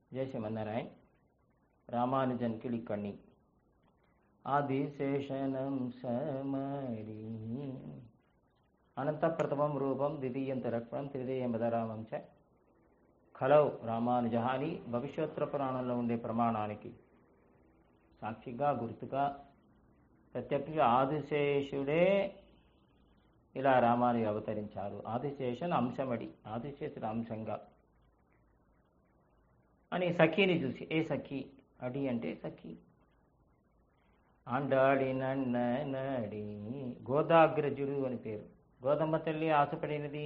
జయ శ్రీమన్నారాయణ రామానుజన్ కిళికణి ఆదిశేషనం సమరి అనంత ప్రథమం రూపం ద్వితీయం తరక్వం తృతీయం బదరామం చ ఖలౌ రామానుజ అని భవిష్యోత్తర పురాణంలో ఉండే ప్రమాణానికి సాక్షిగా గుర్తుగా ప్రత్యక్ష ఆదిశేషుడే ఇలా రామానుజు అవతరించారు ఆదిశేషన్ అంశమడి ఆదిశేషుడు అంశంగా అని సఖీని చూసి ఏ సఖి అడి అంటే సఖి ఆండాడి నడి గోదాగ్రజుడు అని పేరు గోదమ్మ తల్లి ఆశపడినది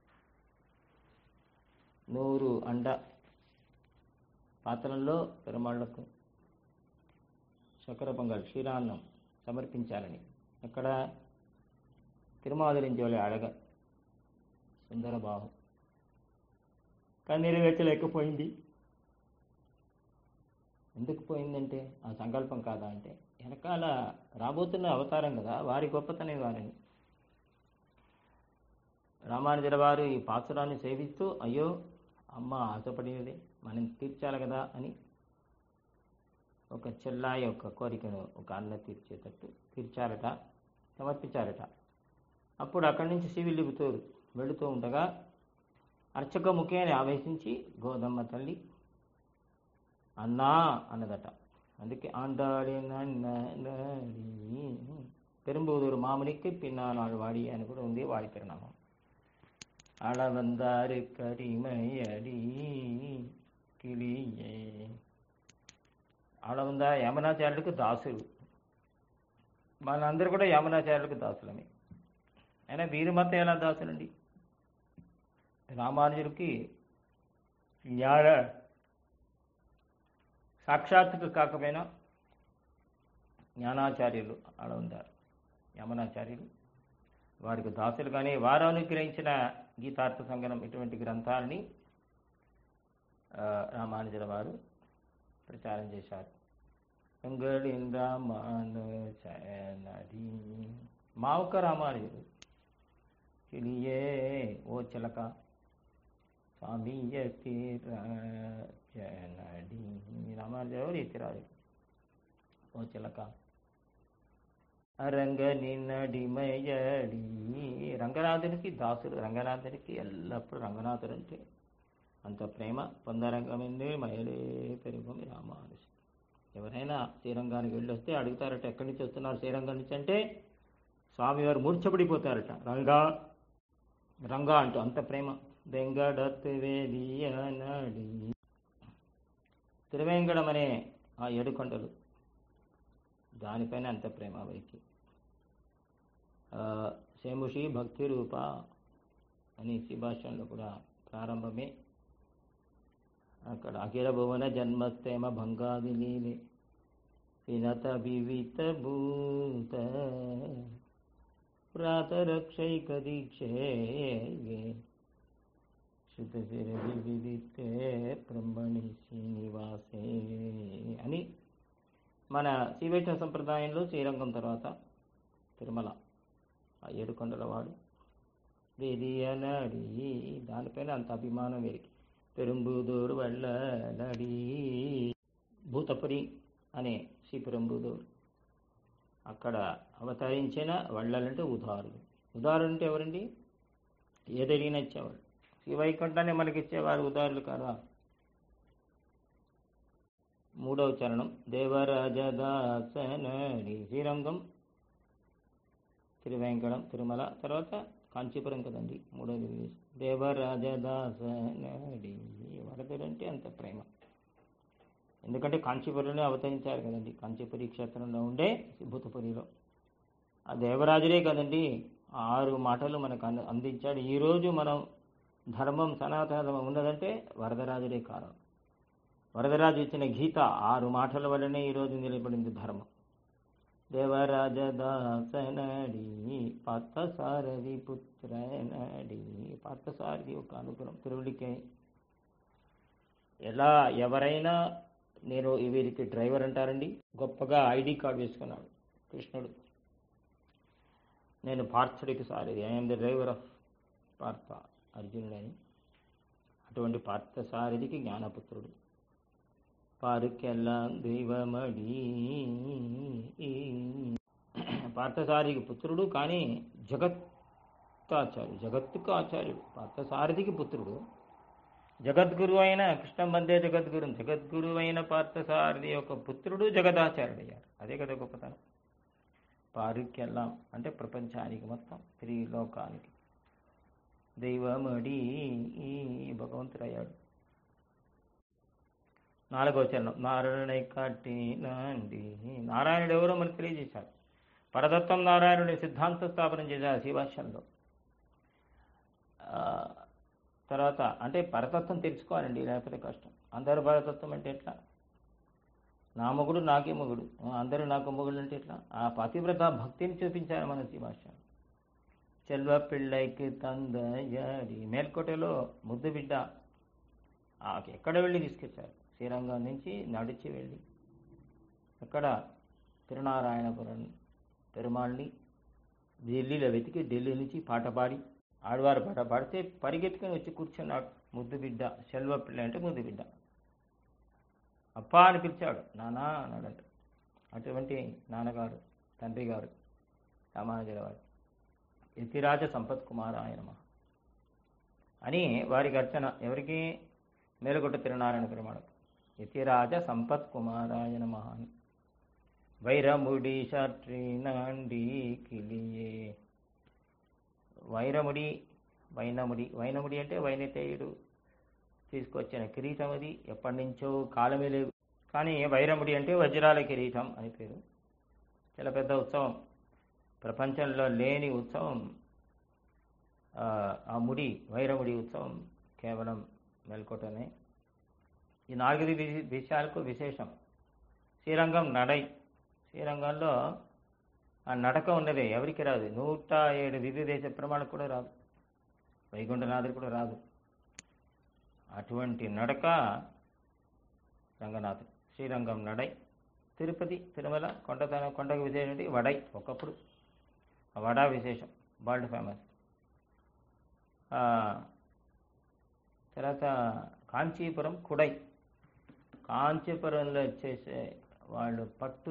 నూరు అండ పాత్రల్లో పెరుమాళ్లకు చక్కెర పొంగల్ క్షీరాన్నం సమర్పించాలని ఎక్కడ తిరుమాదురించోలే అడగ సుందరబాహు కానీ నెరవేర్చలేకపోయింది ఎందుకు పోయిందంటే ఆ సంకల్పం కాదా అంటే వెనకాల రాబోతున్న అవతారం కదా వారి గొప్పతనం వారిని రామానుజుల వారు ఈ పాసురాన్ని సేవిస్తూ అయ్యో అమ్మ ఆశపడినది మనం తీర్చాలి కదా అని ఒక చెల్లాయి ఒక కోరికను ఒక అన్న తీర్చేటట్టు తీర్చారట సమర్పించారట అప్పుడు అక్కడి నుంచి శివిల్లిపుతూరు వెళుతూ ఉండగా అర్చక ముఖేని ఆవేశించి గోదమ్మ తల్లి అన్నా అన్నదట అందుకే ఆండాడి పెరుంబూదూరు మామిడికి పిన్నానాడు వాడి అని కూడా ఉంది వాడి తిరునామం அளவந்தாரு கரிமையடி கிளியே అళవంద యమనాచార్యులకు దాసుడు మనందరూ కూడా యమనాచార్యులకు దాసులమే అయినా వీరి మత ఎలా దాసులండి రామానుజుడికి జ్ఞాన సాక్షాత్తుకు కాకపోయినా జ్ఞానాచార్యులు అడవుందారు యమనాచార్యులు వారికి దాసులు కానీ వారు అనుగ్రహించిన గీతార్థ సంగనం ఇటువంటి గ్రంథాలని రామానుజుల వారు ప్రచారం చేశారు రామానుజనది మా ఒక్క రామానుజుడు చిలియే ఓ చిలక స్వామి జనడి రామానుజు ఎవరు ఎత్తిరాజు ఓ చిలక రంగని నడిమయడి రంగనాథునికి దాసుడు రంగనాథునికి ఎల్లప్పుడూ రంగనాథుడు అంటే అంత ప్రేమ పొందరంగమిందే మయలే పెరుగుమి రామానుజు ఎవరైనా శ్రీరంగానికి వెళ్ళి వస్తే అడుగుతారట ఎక్కడి నుంచి వస్తున్నారు శ్రీరంగం నుంచి అంటే స్వామివారు మూర్ఛపడిపోతారట రంగా రంగా అంటూ అంత ప్రేమ వెంగడత్ వేదియనడి తిరువేంకడం అనే ఆ ఏడుకొండలు దానిపైన అంత ప్రేమ వారికి శేముషి భక్తి రూప అని భాషలో కూడా ప్రారంభమే అక్కడ అఖిల భువన జన్మస్తేమ భంగాది లీలే వినత వివిత భూత ప్రాతరక్షైక దీక్షే శుద్ధశిర విదితే బ్రహ్మణి శ్రీనివాసే అని మన శ్రీవైష్ణవ సంప్రదాయంలో శ్రీరంగం తర్వాత తిరుమల ఆ ఏడుకొండల వాడు వేదియనడి దానిపైన అంత అభిమానం వీరికి పెరుంబుదూరు వెళ్ళడి భూతపురి అనే శ్రీ పెరుంబుదూరు అక్కడ అవతరించిన వళ్ళలంటే ఉదారులు ఉదారులు అంటే ఎవరండి ఏదడిగినా ఇచ్చేవాళ్ళు శ్రీ వైకుంఠాన్ని మనకి ఇచ్చేవారు ఉదారులు కాదా మూడవ చరణం దేవరాజదాసనడి శ్రీరంగం తిరువేంకడం తిరుమల తర్వాత కాంచీపురం కదండి మూడవది దేవరాజదాసనడి వరదలంటే అంత ప్రేమ ఎందుకంటే కాంచీపురంలో అవతరించారు కదండి కాంచీపురి క్షేత్రంలో ఉండే భూతపురిలో ఆ దేవరాజులే కదండి ఆరు మాటలు మనకు అందించాడు ఈరోజు మనం ధర్మం సనాతన ధర్మం ఉన్నదంటే వరదరాజులే కారణం వరదరాజు ఇచ్చిన గీత ఆరు మాటల వల్లనే ఈరోజు నిలబడింది ధర్మం దేవరాజదాసనడి పార్థసారథి పుత్రనడి పార్థసారథి ఒక అనుగ్రహం తిరువుడికే ఎలా ఎవరైనా నేను వీరికి డ్రైవర్ అంటారండి గొప్పగా ఐడి కార్డు వేసుకున్నాడు కృష్ణుడు నేను పార్థుడికి సారథి I'm the driver of Partha అర్జునుడని అటువంటి పార్థసారథికి జ్ఞానపుత్రుడు పారుకెల్లాం దైవమడి పార్థసారికి పుత్రుడు కానీ జగత్తాచార్యుడు జగత్తుకు ఆచార్యుడు పార్థసారథికి పుత్రుడు జగద్గురు అయిన కృష్ణ వందే జగద్గురు జగద్గురు అయిన పార్థసారథి యొక్క పుత్రుడు జగదాచార్యుడు అయ్యారు అదే కదా గొప్పతనం పారుకెల్లాం అంటే ప్రపంచానికి మొత్తం త్రిలోకానికి దైవమడి భగవంతుడయ్యాడు నాలుగవ చరణం నారాయణ కట్టినండి నారాయణుడు ఎవరో మనకు తెలియజేశారు పరదత్తం నారాయణుడి సిద్ధాంత స్థాపన చేశారు శివాశ్యంలో తర్వాత అంటే పరతత్వం తెలుసుకోవాలండి లేకపోతే కష్టం అందరు పరతత్వం అంటే ఎట్లా నా మొగుడు నాకే మొగుడు అందరూ నాకు మొగుడు అంటే ఎట్లా ఆ పతివ్రత భక్తిని చూపించారు మన శివాశ్యం చెల్వ పిళ్ళైకి తందయాడి మేల్కోటలో ముద్దు బిడ్డ ఎక్కడ వెళ్ళి తీసుకొచ్చారు శ్రీరంగం నుంచి నడిచి వెళ్ళి ఎక్కడ తిరునారాయణపురం పెరుమాళ్ళని ఢిల్లీలో వెతికి ఢిల్లీ నుంచి పాట పాడి ఆడవారు పాట పాడితే పరిగెత్తుకొని వచ్చి కూర్చున్నాడు ముద్దు బిడ్డ సెల్వ పిల్ల అంటే ముద్దు బిడ్డ అప్పా అని పిలిచాడు నానా అన్నాడంట అటువంటి నాన్నగారు తండ్రి గారు రామానుజుల వారు యతిరాజ సంపత్ కుమార్ ఆయన అని వారికి అర్చన ఎవరికి మేలుగొట్ట తిరునారాయణ పెరుమాళకు యతిరాజ సంపత్ కుమారాయ నమ అని వైరముడి షట్రినాండి కిలియే వైరముడి వైనముడి వైనముడి అంటే వైనతేయుడు తీసుకొచ్చిన కిరీటం అది ఎప్పటి నుంచో కాలమే లేవు కానీ వైరముడి అంటే వజ్రాల కిరీటం అని పేరు చాలా పెద్ద ఉత్సవం ప్రపంచంలో లేని ఉత్సవం ఆ ముడి వైరముడి ఉత్సవం కేవలం మేల్కోటనే ఈ నాలుగు విషయాలకు విశేషం శ్రీరంగం నడై శ్రీరంగంలో ఆ నడక ఉన్నదే ఎవరికి రాదు నూట ఏడు దివ్య దేశ ప్రమాణం కూడా రాదు వైకుంఠనాథుడు కూడా రాదు అటువంటి నడక రంగనాథుడు శ్రీరంగం నడై తిరుపతి తిరుమల కొండతన కొండకు విశేషం వడై ఒకప్పుడు వడా విశేషం వరల్డ్ ఫేమస్ తర్వాత కాంచీపురం కుడై కాంచీపురంలో చేసే వాళ్ళు పట్టు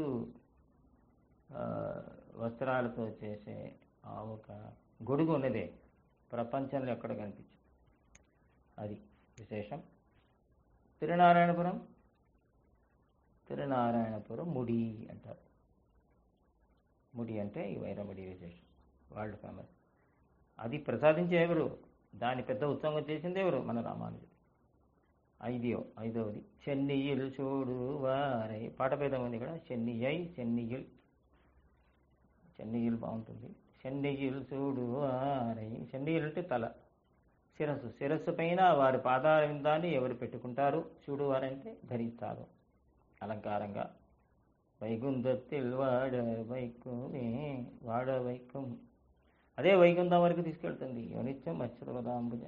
వస్త్రాలతో చేసే ఆ ఒక గొడుగు ఉన్నదే ప్రపంచంలో ఎక్కడ కనిపించదు అది విశేషం తిరునారాయణపురం తిరునారాయణపురం ముడి అంటారు ముడి అంటే ఈ వైరముడి విశేషం వరల్డ్ ఫేమస్ అది ప్రసాదించే ఎవరు దాని పెద్ద ఉత్సవం చేసింది ఎవరు మన రామానుజుడు ఐదో ఐదవది చెన్నీయుల్ చూడు వారై పాట భేదం ఉంది ఇక్కడ చెన్నీయై చెన్నీయుల్ చెన్నీయులు బాగుంటుంది చెన్నీయులు చూడు వారై చెన్నీయులు అంటే తల శిరస్సు శిరస్సు పైన వారి పాదాల విందాన్ని ఎవరు పెట్టుకుంటారు చూడు వారంటే ధరిస్తారు అలంకారంగా వైకుంఠத்தில் వాడ వైకుమే వాడ వైకం అదే వైకుంఠం వరకు తీసుకెళ్తుంది యోనిత్యం అచ్యుతపదాంబుజ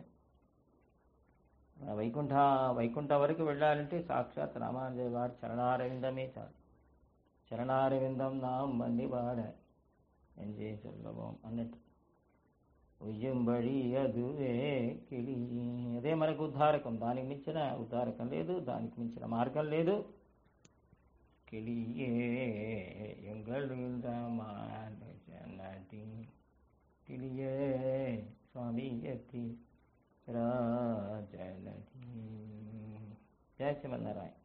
వైకుంఠ వైకుంఠ వరకు వెళ్ళాలంటే సాక్షాత్ రామానుజ వారి చరణారవిందమే చాలు చరణారవిందం నా మంది వాడ ఎంజే సులభం అన్నట్టు ఉయ్యంబడి అదువే కిళి అదే మనకు ఉద్ధారకం దానికి మించిన ఉద్ధారకం లేదు దానికి మించిన మార్గం లేదు కిళియే ఎంగళు రామానుజనటి కిళియే స్వామి యతి రాజనటి జయ శ్రీమన్నారాయణ